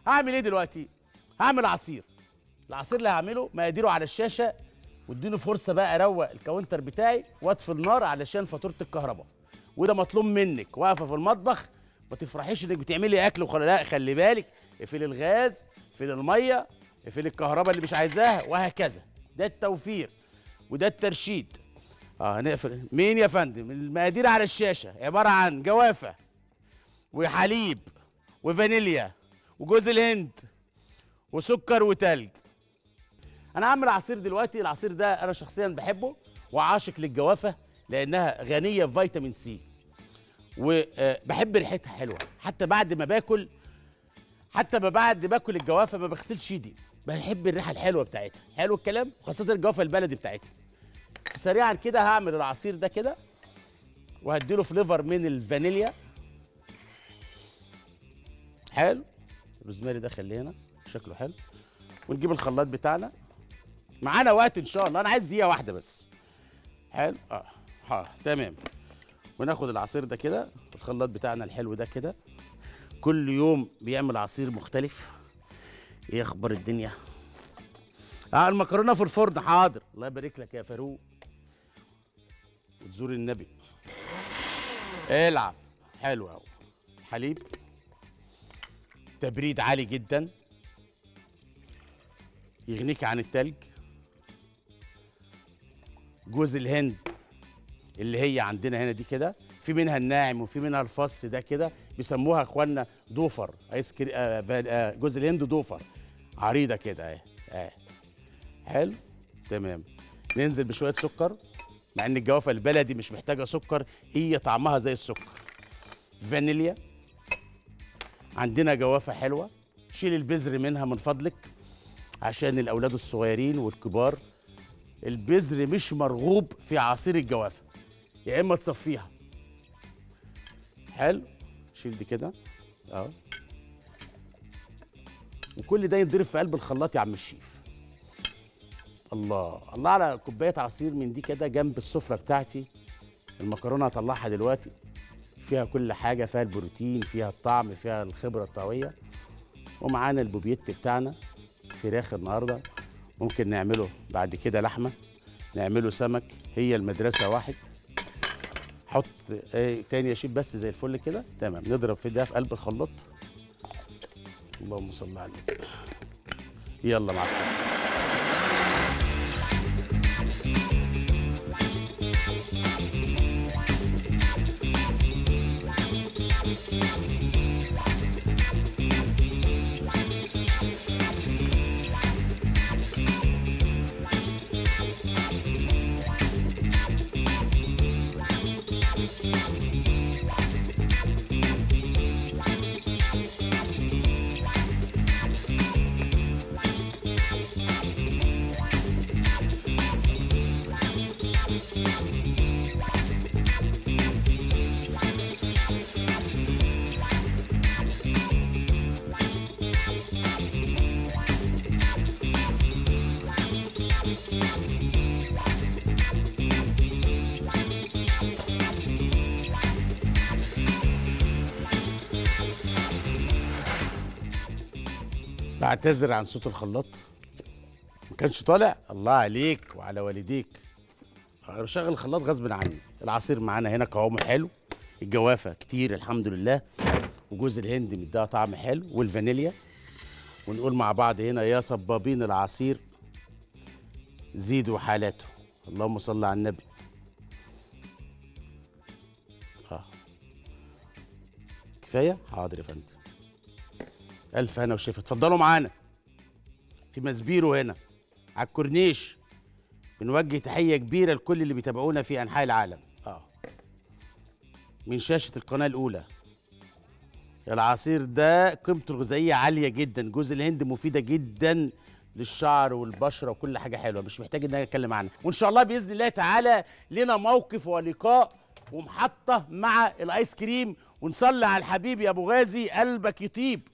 هعمل ايه دلوقتي هعمل عصير العصير اللي هعمله مقاديره على الشاشه واديني فرصه بقى اروق الكاونتر بتاعي واطفي النار علشان فاتوره الكهرباء وده مطلوب منك واقفه في المطبخ ما تفرحيش انك بتعملي اكل وخلاص لا خلي بالك اقفلي الغاز اقفلي الميه اقفلي الكهرباء اللي مش عايزاها وهكذا ده التوفير وده الترشيد اه هنقفل مين يا فندم المقادير على الشاشه عباره عن جوافه وحليب وفانيليا وجوز الهند وسكر وتلج انا هعمل عصير دلوقتي العصير ده انا شخصيا بحبه وعاشق للجوافه لانها غنيه بفيتامين سي وبحب ريحتها حلوه حتى بعد ما باكل حتى ما بعد باكل الجوافه ما بغسلش ايدي بحب الريحه الحلوه بتاعتها حلو الكلام خاصه الجوافه البلدي بتاعتها سريعا كده هعمل العصير ده كده وهديله فليفر من الفانيليا حلو الروزماري ده خليه هنا شكله حلو ونجيب الخلاط بتاعنا معانا وقت ان شاء الله انا عايز دقيقه واحده بس حلو اه ها تمام وناخد العصير ده كده الخلاط بتاعنا الحلو ده كده كل يوم بيعمل عصير مختلف ايه اخبار الدنيا اه المكرونه في الفرن حاضر الله يبارك لك يا فاروق وتزور النبي العب حلو قوي حليب تبريد عالي جدا يغنيك عن التلج جوز الهند اللي هي عندنا هنا دي كده في منها الناعم وفي منها الفص ده كده بيسموها اخواننا دوفر ايس كري... آه فان- آه جوز الهند دوفر عريضه كده اهي اهي حلو تمام ننزل بشويه سكر مع ان الجوافه البلدي مش محتاجه سكر هي طعمها زي السكر فانيليا عندنا جوافه حلوه شيل البذر منها من فضلك عشان الاولاد الصغيرين والكبار البذر مش مرغوب في عصير الجوافه يا اما تصفيها حلو شيل دي كده اه وكل ده ينضرب في قلب الخلاط يا عم الشيف الله الله على كوبايه عصير من دي كده جنب السفره بتاعتي المكرونه هطلعها دلوقتي فيها كل حاجه فيها البروتين فيها الطعم فيها الخبره الطهويه ومعانا البوبيت بتاعنا فراخ النهارده ممكن نعمله بعد كده لحمه نعمله سمك هي المدرسه واحد حط ايه تاني يا شيف بس زي الفل كده تمام نضرب في ده في قلب الخلاط اللهم صل على النبي يلا مع السلامه بعتذر عن صوت الخلاط ما كانش طالع الله عليك وعلى والديك انا بشغل الخلاط غصب عني العصير معانا هنا قوامه حلو الجوافه كتير الحمد لله وجوز الهند مديها طعم حلو والفانيليا ونقول مع بعض هنا يا صبابين العصير زيدوا حالاته اللهم صل على النبي اه كفايه حاضر يا فندم الف هنا وشفا اتفضلوا معانا في مسبيرو هنا على الكورنيش بنوجه تحيه كبيره لكل اللي بيتابعونا في انحاء العالم اه من شاشه القناه الاولى العصير ده قيمته الغذائيه عاليه جدا جوز الهند مفيده جدا للشعر والبشره وكل حاجه حلوه مش محتاج ان انا اتكلم عنها وان شاء الله باذن الله تعالى لنا موقف ولقاء ومحطه مع الايس كريم ونصلي على الحبيب يا ابو غازي قلبك يطيب